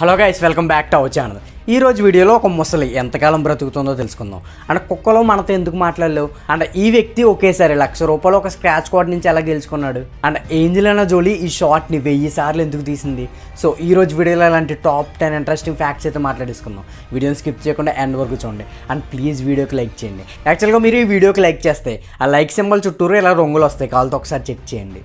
hello guys welcome back to our channel ఈ రోజు వీడియోలో ఒక ముసలి ఎంతకాలం బ్రతుకుతుందో తెలుసుకుందాం అండ్ కుక్కలో మనతో ఎందుకు మాట్లాడలేవు అండ్ ఈ వ్యక్తి ఒకేసారి లక్ష రూపాయలు ఒక స్క్రాచ్ కార్డ్ నుంచి ఎలా గెలుచుకున్నాడు అండ్ ఏంజిలైనా జోలీ ఈ షార్ట్ని వెయ్యి సార్లు ఎందుకు తీసింది సో ఈ రోజు వీడియోలో ఇలాంటి టాప్ టెన్ ఇంట్రెస్టింగ్ ఫ్యాక్ట్స్ అయితే మాట్లాడేసుకుందాం వీడియోని స్కిప్ చేయకుండా ఎండ్ వరకు చూడండి అండ్ ప్లీజ్ వీడియోకి లైక్ చేయండి యాక్చువల్గా మీరు ఈ వీడియోకి లైక్ చేస్తే ఆ లైక్ సింబల్ చుట్టూరు ఇలా రంగులు వస్తాయి కాళ్ళతో ఒకసారి చెక్ చేయండి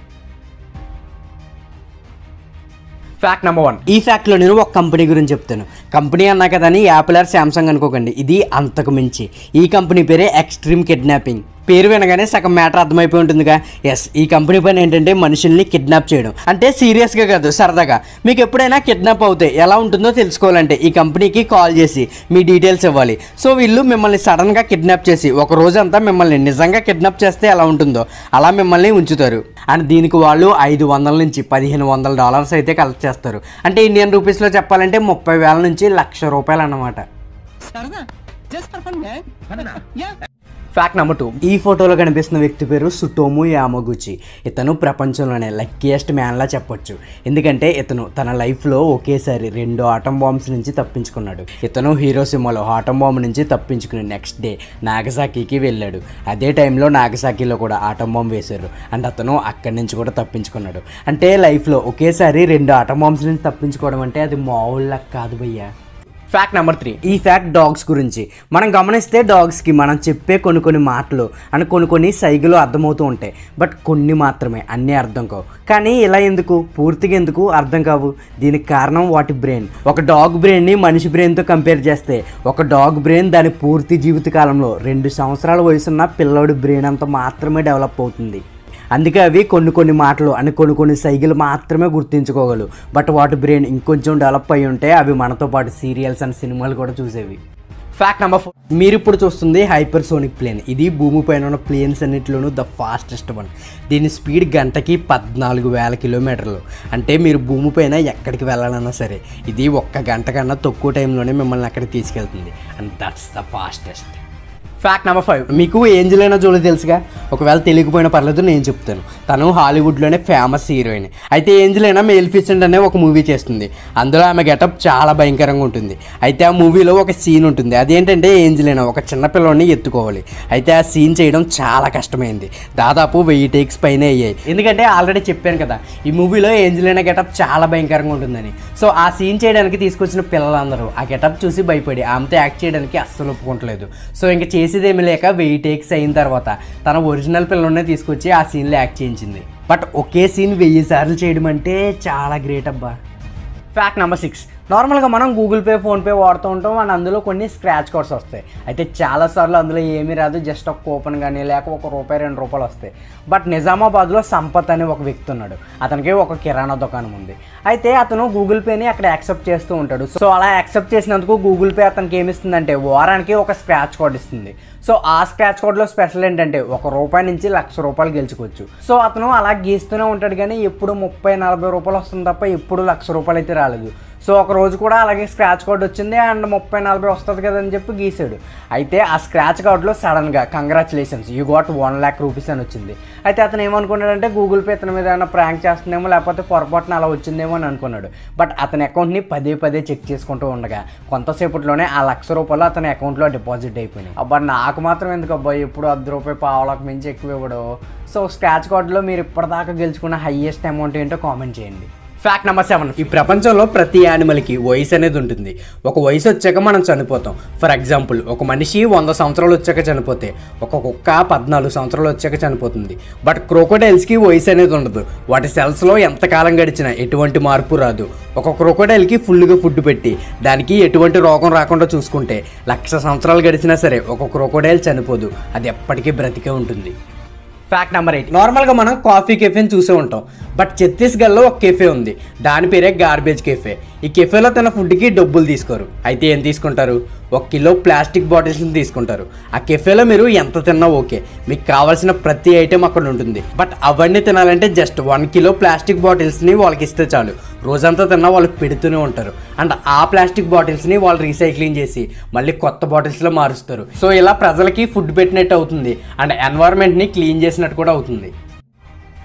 ఫ్యాక్ట్ నెంబర్ వన్ ఈ ఫ్యాక్ట్లో నేను ఒక కంపెనీ గురించి చెప్తాను కంపెనీ అన్నా కదా అని యాపిల్ ఆర్ శాంసంగ్ అనుకోకండి ఇది అంతకు మించి ఈ కంపెనీ పేరే ఎక్స్ట్రీమ్ కిడ్నాపింగ్ పేరు వినగానే సగం మ్యాటర్ అర్థమైపోయి ఉంటుందిగా ఎస్ ఈ కంపెనీ పని ఏంటంటే మనుషుల్ని కిడ్నాప్ చేయడం అంటే సీరియస్గా కాదు సరదాగా మీకు ఎప్పుడైనా కిడ్నాప్ అవుతే ఎలా ఉంటుందో తెలుసుకోవాలంటే ఈ కంపెనీకి కాల్ చేసి మీ డీటెయిల్స్ ఇవ్వాలి సో వీళ్ళు మిమ్మల్ని సడన్గా కిడ్నాప్ చేసి ఒక రోజంతా మిమ్మల్ని నిజంగా కిడ్నాప్ చేస్తే ఎలా ఉంటుందో అలా మిమ్మల్ని ఉంచుతారు అండ్ దీనికి వాళ్ళు ఐదు వందల నుంచి పదిహేను వందల డాలర్స్ అయితే కలెక్ట్ చేస్తారు అంటే ఇండియన్ రూపీస్లో చెప్పాలంటే ముప్పై వేల నుంచి లక్ష రూపాయలు అన్నమాట సరదా just for fun man yeah fact number two ఈ ఫోటోలో కనిపిస్తున్న వ్యక్తి పేరు సుటోము యామగుచి ఇతను ప్రపంచంలోనే లక్కీయెస్ట్ మ్యాన్లా చెప్పొచ్చు ఎందుకంటే ఇతను తన లైఫ్లో ఒకేసారి రెండు ఆటం బాంబ్స్ నుంచి తప్పించుకున్నాడు ఇతను హీరోసిమాలో ఆటం బాంబ్ నుంచి తప్పించుకుని నెక్స్ట్ డే నాగసాకికి వెళ్ళాడు అదే టైంలో నాగసాకిలో కూడా ఆటం బాంబ్ వేశారు అండ్ అతను అక్కడి నుంచి కూడా తప్పించుకున్నాడు అంటే లైఫ్లో ఒకేసారి రెండు ఆటం బాంబ్స్ నుంచి తప్పించుకోవడం అంటే అది మామూలు కాదు భయ్యా ఫ్యాక్ట్ నెంబర్ త్రీ ఈ ఫ్యాక్ట్ డాగ్స్ గురించి మనం గమనిస్తే డాగ్స్కి మనం చెప్పే కొన్ని కొన్ని మాటలు అని కొన్ని కొన్ని సైగులు అర్థమవుతూ ఉంటాయి బట్ కొన్ని మాత్రమే అన్నీ అర్థం కావు కానీ ఇలా ఎందుకు పూర్తిగా ఎందుకు అర్థం కావు దీనికి కారణం వాటి బ్రెయిన్ ఒక డాగ్ బ్రెయిన్ని మనిషి బ్రెయిన్తో కంపేర్ చేస్తే ఒక డాగ్ బ్రెయిన్ దాని పూర్తి జీవితకాలంలో రెండు సంవత్సరాల వయసున్న పిల్లోడి బ్రెయిన్ అంత మాత్రమే డెవలప్ అవుతుంది అందుకే అవి కొన్ని కొన్ని మాటలు అని కొన్ని కొన్ని సైకిల్ మాత్రమే గుర్తించుకోగలవు బట్ వాటి బ్రెయిన్ ఇంకొంచెం డెవలప్ అయి ఉంటే అవి మనతో పాటు సీరియల్స్ అండ్ సినిమాలు కూడా చూసేవి ఫ్యాక్ట్ నెంబర్ ఫోర్ మీరు ఇప్పుడు చూస్తుంది హైపర్సోనిక్ ప్లేన్ ఇది భూమిపైన ఉన్న ప్లేన్స్ అన్నింటిలోనూ ద ఫాస్టెస్ట్ వన్ దీని స్పీడ్ గంటకి పద్నాలుగు వేల కిలోమీటర్లు అంటే మీరు భూమిపైన ఎక్కడికి వెళ్ళాలన్నా సరే ఇది ఒక్క గంట కన్నా తక్కువ టైంలోనే మిమ్మల్ని అక్కడికి తీసుకెళ్తుంది and that's the fastest fact number five మీకు ఏంజలైనా జోలి తెలుసుగా ఒకవేళ తెలియకపోయినా పర్లేదు నేను చెప్తాను తను హాలీవుడ్లోనే ఫేమస్ హీరోయిన్ అయితే ఏంజలైనా మేల్ఫిసెంట్ అనే ఒక మూవీ చేస్తుంది అందులో ఆమె గెటప్ చాలా భయంకరంగా ఉంటుంది అయితే ఆ మూవీలో ఒక సీన్ ఉంటుంది అదేంటంటే ఏంజలైనా ఒక చిన్న పిల్లోని ఎత్తుకోవాలి అయితే ఆ సీన్ చేయడం చాలా కష్టమైంది దాదాపు వెయ్యి టేక్స్ పైన అయ్యాయి ఎందుకంటే ఆల్రెడీ చెప్పాను కదా ఈ మూవీలో ఏంజలైనా గెటప్ చాలా భయంకరంగా ఉంటుందని సో ఆ సీన్ చేయడానికి తీసుకొచ్చిన పిల్లలందరూ ఆ గెటప్ చూసి భయపడి ఆమెతో యాక్ట్ చేయడానికి అస్సలు ఒప్పుకోవట్లేదు సో ఇంకా చేసేదేమీ లేక వెయ్యి టేక్స్ అయిన తర్వాత తన ఒరిజినల్ పిల్లల్నే తీసుకొచ్చి ఆ సీన్లో యాక్ట్ చేయించింది బట్ ఒకే సీన్ వెయ్యి సార్లు చేయడం అంటే చాలా గ్రేట్ అబ్బా ఫ్యాక్ట్ నెంబర్ సిక్స్ నార్మల్గా మనం గూగుల్ పే ఫోన్పే వాడుతూ ఉంటాం అండ్ అందులో కొన్ని స్క్రాచ్ కార్డ్స్ వస్తాయి అయితే చాలాసార్లు అందులో ఏమీ రాదు జస్ట్ ఒక కూపన్ కానీ లేక ఒక రూపాయి రెండు రూపాయలు వస్తాయి బట్ నిజామాబాద్లో సంపత్ అనే ఒక వ్యక్తి ఉన్నాడు అతనికి ఒక కిరాణా దుకాణం ఉంది అయితే అతను గూగుల్ పేని అక్కడ యాక్సెప్ట్ చేస్తూ ఉంటాడు సో అలా యాక్సెప్ట్ చేసినందుకు గూగుల్ పే అతనికి ఏమి ఇస్తుందంటే వారానికి ఒక స్క్రాచ్ కార్డ్ ఇస్తుంది సో ఆ స్క్రాచ్ కార్డ్లో స్పెషల్ ఏంటంటే ఒక రూపాయి నుంచి లక్ష రూపాయలు గెలుచుకోవచ్చు సో అతను అలా గీస్తూనే ఉంటాడు కానీ ఎప్పుడు ముప్పై నలభై రూపాయలు వస్తుంది తప్ప ఎప్పుడు లక్ష రూపాయలు అయితే రాలేదు సో ఒక రోజు కూడా అలాగే స్క్రాచ్ కార్డ్ వచ్చింది అండ్ ముప్పై నలభై వస్తుంది కదా అని చెప్పి గీసాడు అయితే ఆ స్క్రాచ్ కార్డ్లో సడన్గా congratulations you got one lakh rupees అని వచ్చింది అయితే అతను ఏమనుకున్నాడంటే గూగుల్ పే అతని మీద ఏమైనా ప్రాంక్ చేస్తుందేమో లేకపోతే పొరపాటున అలా వచ్చిందేమో అని అనుకున్నాడు బట్ అతని అకౌంట్ని పదే పదే చెక్ చేసుకుంటూ ఉండగా కొంతసేపట్లోనే ఆ లక్ష రూపాయలు అతని అకౌంట్లో డిపాజిట్ అయిపోయినాయి అబ్బా నాకు మాత్రం ఎందుకు అబ్బాయి ఎప్పుడు అర్ధ రూపాయి పావులకు మించి ఎక్కువ ఇవ్వడు సో స్క్రాచ్ కార్డులో మీరు ఇప్పటిదాకా గెలుచుకున్న హైయెస్ట్ అమౌంట్ ఏంటో కామెంట్ చేయండి ఫ్యాక్ట్ నెంబర్ సెవెన్ ఈ ప్రపంచంలో ప్రతి యానిమల్కి వయసు అనేది ఉంటుంది ఒక వయసు వచ్చాక మనం చనిపోతాం ఫర్ ఎగ్జాంపుల్ ఒక మనిషి వంద సంవత్సరాలు వచ్చాక చనిపోతే ఒక కుక్క పద్నాలుగు సంవత్సరాలు వచ్చాక చనిపోతుంది బట్ క్రోకోడైల్స్కి వయసు అనేది ఉండదు వాటి సెల్స్లో ఎంతకాలం గడిచినా ఎటువంటి మార్పు రాదు ఒక క్రోకోడైల్కి ఫుల్గా ఫుడ్ పెట్టి దానికి ఎటువంటి రోగం రాకుండా చూసుకుంటే లక్ష సంవత్సరాలు గడిచినా సరే ఒక క్రోకోడైల్ చనిపోదు అది ఎప్పటికీ బ్రతికే ఉంటుంది ఫ్యాక్ట్ నెంబర్ ఎయిట్ నార్మల్గా మనం కాఫీ కెఫేని చూసే ఉంటాం బట్ ఛత్తీస్గఢ్లో ఒక కెఫే ఉంది దాని పేరే గార్బేజ్ కెఫే ఈ కెఫేలో తన ఫుడ్కి డబ్బులు తీసుకోరు అయితే ఏం తీసుకుంటారు ఒక కిలో ప్లాస్టిక్ బాటిల్స్ని తీసుకుంటారు ఆ కెఫేలో మీరు ఎంత తిన్నా ఓకే మీకు కావాల్సిన ప్రతి ఐటెం అక్కడ ఉంటుంది బట్ అవన్నీ తినాలంటే జస్ట్ వన్ కిలో ప్లాస్టిక్ బాటిల్స్ని వాళ్ళకి ఇస్తే చాలు రోజంతా తిన్నా వాళ్ళు పెడుతూనే ఉంటారు అండ్ ఆ ప్లాస్టిక్ బాటిల్స్ని వాళ్ళు రీసైక్లింగ్ చేసి మళ్ళీ కొత్త బాటిల్స్లో మారుస్తారు సో ఇలా ప్రజలకి ఫుడ్ పెట్టినట్టు అవుతుంది అండ్ ఎన్వైర్న్మెంట్ని క్లీన్ చేసినట్టు కూడా అవుతుంది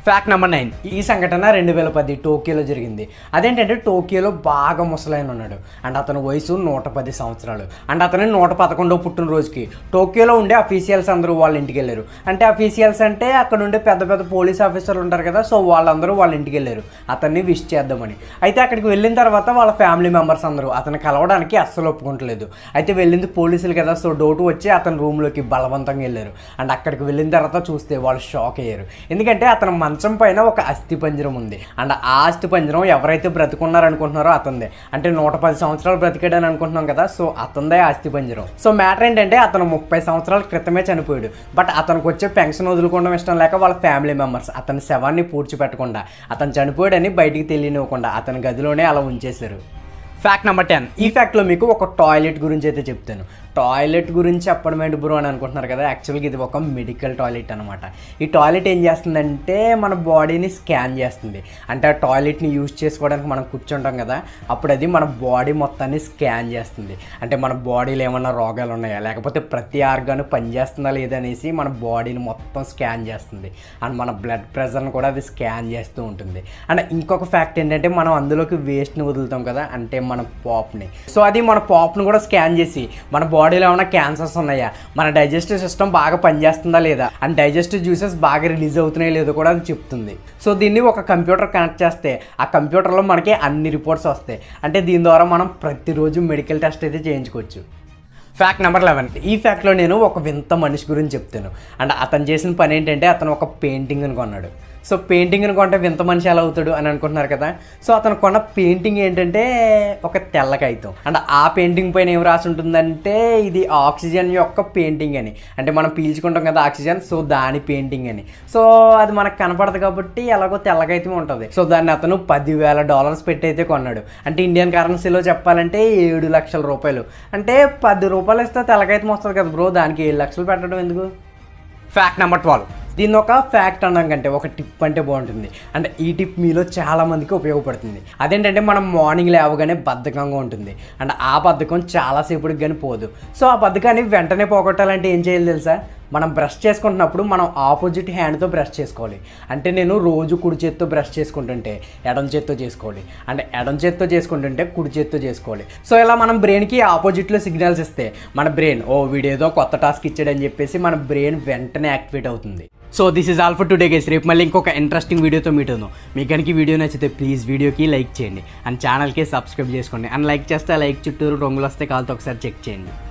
ఫ్యాక్ట్ నెంబర్ నైన్ ఈ సంఘటన రెండు వేల పది టోక్యోలో జరిగింది అదేంటంటే టోక్యోలో బాగా ముసలైన ఉన్నాడు అండ్ అతని వయసు నూట పది సంవత్సరాలు అండ్ అతని నూట పదకొండో పుట్టినరోజుకి టోక్యోలో ఉండే అఫీషియల్స్ అందరూ వాళ్ళ ఇంటికి వెళ్ళారు అంటే అఫీషియల్స్ అంటే అక్కడ ఉండే పెద్ద పెద్ద పోలీస్ ఆఫీసర్లు ఉంటారు కదా సో వాళ్ళందరూ వాళ్ళ ఇంటికి వెళ్ళారు అతన్ని విష్ చేద్దామని అయితే అక్కడికి వెళ్ళిన తర్వాత వాళ్ళ ఫ్యామిలీ మెంబర్స్ అందరూ అతను కలవడానికి అస్సలు ఒప్పుకుంటలేదు అయితే వెళ్ళింది పోలీసులు కదా సో డౌట్ వచ్చి అతని రూమ్లోకి బలవంతంగా వెళ్ళారు అండ్ అక్కడికి వెళ్ళిన తర్వాత చూస్తే వాళ్ళు షాక్ అయ్యారు ఎందుకంటే అతని మంచం పైన ఒక అస్థి పంజరం ఉంది అండ్ ఆ అస్థి పంజరం ఎవరైతే బ్రతుకున్నారు అనుకుంటున్నారో అతందే అంటే నూట పది సంవత్సరాలు బ్రతికాడని అనుకుంటున్నాం కదా సో అతందే ఆ అస్థి పంజరం సో మ్యాటర్ ఏంటంటే అతను ముప్పై సంవత్సరాల క్రితమే చనిపోయాడు బట్ అతనికి వచ్చే పెన్షన్ వదులుకోవడం ఇష్టం లేక వాళ్ళ ఫ్యామిలీ మెంబర్స్ అతని శవాన్ని పూడ్చిపెట్టకుండా అతను చనిపోయాడని బయటికి తెలియనివ్వకుండా అతని గదిలోనే అలా ఉంచేశారు ఫ్యాక్ట్ నెంబర్ టెన్ ఈ ఫ్యాక్ట్లో మీకు ఒక టాయిలెట్ గురించి అయితే చెప్తాను టాయిలెట్ గురించి చెప్పడం ఏంటి బ్రో అని అనుకుంటున్నారు కదా యాక్చువల్గా ఇది ఒక మెడికల్ టాయిలెట్ అనమాట ఈ టాయిలెట్ ఏం చేస్తుందంటే మన బాడీని స్కాన్ చేస్తుంది అంటే ఆ టాయిలెట్ని యూజ్ చేసుకోవడానికి మనం కూర్చుంటాం కదా అప్పుడు అది మన బాడీ మొత్తాన్ని స్కాన్ చేస్తుంది అంటే మన బాడీలో ఏమన్నా రోగాలు ఉన్నాయా లేకపోతే ప్రతి ఆర్గాను పనిచేస్తుందా లేదా అనేసి మన బాడీని మొత్తం స్కాన్ చేస్తుంది అండ్ మన బ్లడ్ ప్రెషర్ని కూడా అది స్కాన్ చేస్తూ ఉంటుంది అండ్ ఇంకొక ఫ్యాక్ట్ ఏంటంటే మనం అందులోకి వేస్ట్ని వదులుతాం కదా అంటే మన పాప్ని సో అది మన పాప్ని కూడా స్కాన్ చేసి మన బాడీలో ఏమైనా క్యాన్సర్స్ ఉన్నాయా మన డైజెస్టివ్ సిస్టమ్ బాగా పనిచేస్తుందా లేదా అండ్ డైజెస్టివ్ జ్యూసెస్ బాగా రిలీజ్ అవుతున్నాయో లేదో కూడా అది చెప్తుంది సో దీన్ని ఒక కంప్యూటర్ కనెక్ట్ చేస్తే ఆ కంప్యూటర్లో మనకి అన్ని రిపోర్ట్స్ వస్తాయి అంటే దీని ద్వారా మనం ప్రతిరోజు మెడికల్ టెస్ట్ అయితే చేయించుకోవచ్చు ఫ్యాక్ట్ నెంబర్ లెవెన్ ఈ ఫ్యాక్ట్లో నేను ఒక వింత మనిషి గురించి చెప్తాను అండ్ అతను చేసిన పని ఏంటంటే అతను ఒక పెయింటింగ్ని కొన్నాడు సో పెయింటింగ్ని కొంటే వింత మనిషి ఎలా అవుతాడు అని అనుకుంటున్నారు కదా సో అతను కొన్న పెయింటింగ్ ఏంటంటే ఒక తెల్ల కాగితం అండ్ ఆ పెయింటింగ్ పైన ఏం రాసి ఉంటుందంటే ఇది ఆక్సిజన్ యొక్క పెయింటింగ్ అని అంటే మనం పీల్చుకుంటాం కదా ఆక్సిజన్ సో దాని పెయింటింగ్ అని సో అది మనకు కనపడదు కాబట్టి ఎలాగో తెల్ల కాగితం ఉంటుంది సో దాన్ని అతను పదివేల డాలర్స్ పెట్టి అయితే కొన్నాడు అంటే ఇండియన్ కరెన్సీలో చెప్పాలంటే ఏడు లక్షల రూపాయలు అంటే పది రూపాయలు ఇస్తే తెల్ల కాగితం వస్తుంది కదా బ్రో దానికి ఏడు లక్షలు పెట్టడం ఎందుకు ఫ్యాక్ట్ నెంబర్ ట్వెల్వ్ దీన్ని ఒక ఫ్యాక్ట్ అనడం కంటే ఒక టిప్ అంటే బాగుంటుంది అంటే ఈ టిప్ మీలో చాలా మందికి ఉపయోగపడుతుంది అదేంటంటే మనం మార్నింగ్ లేవగానే బద్ధకంగా ఉంటుంది అండ్ ఆ బద్ధకం చాలాసేపటికి కానీ పోదు సో ఆ బద్ధకాన్ని వెంటనే పోగొట్టాలంటే ఏం చేయాలి తెలుసా మనం బ్రష్ చేసుకుంటున్నప్పుడు మనం ఆపోజిట్ హ్యాండ్తో బ్రష్ చేసుకోవాలి అంటే నేను రోజు కుడి చేత్తో బ్రష్ చేసుకుంటుంటే ఎడం చేత్తో చేసుకోవాలి అంటే ఎడం చేత్తో చేసుకుంటుంటే కుడి చేత్తో చేసుకోవాలి సో ఇలా మనం బ్రెయిన్కి ఆపోజిట్లో సిగ్నల్స్ ఇస్తే మన బ్రెయిన్ ఓ వీడేదో కొత్త టాస్క్ ఇచ్చాడని చెప్పేసి మన బ్రెయిన్ వెంటనే యాక్టివేట్ అవుతుంది so this is all for today guys రేపు మళ్ళీ ఇంకొక ఇంట్రెస్టింగ్ వీడియోతో మీట్ ఉందాం మీకు కనుక ఈ వీడియో నచ్చితే ప్లీజ్ వీడియోకి లైక్ చేయండి అండ్ ఛానల్కి సబ్స్క్రైబ్ చేసుకోండి అండ్ లైక్ చేస్తే లైక్ చుట్టూరు రంగులు వస్తే కాల్తో ఒకసారి చెక్ చేయండి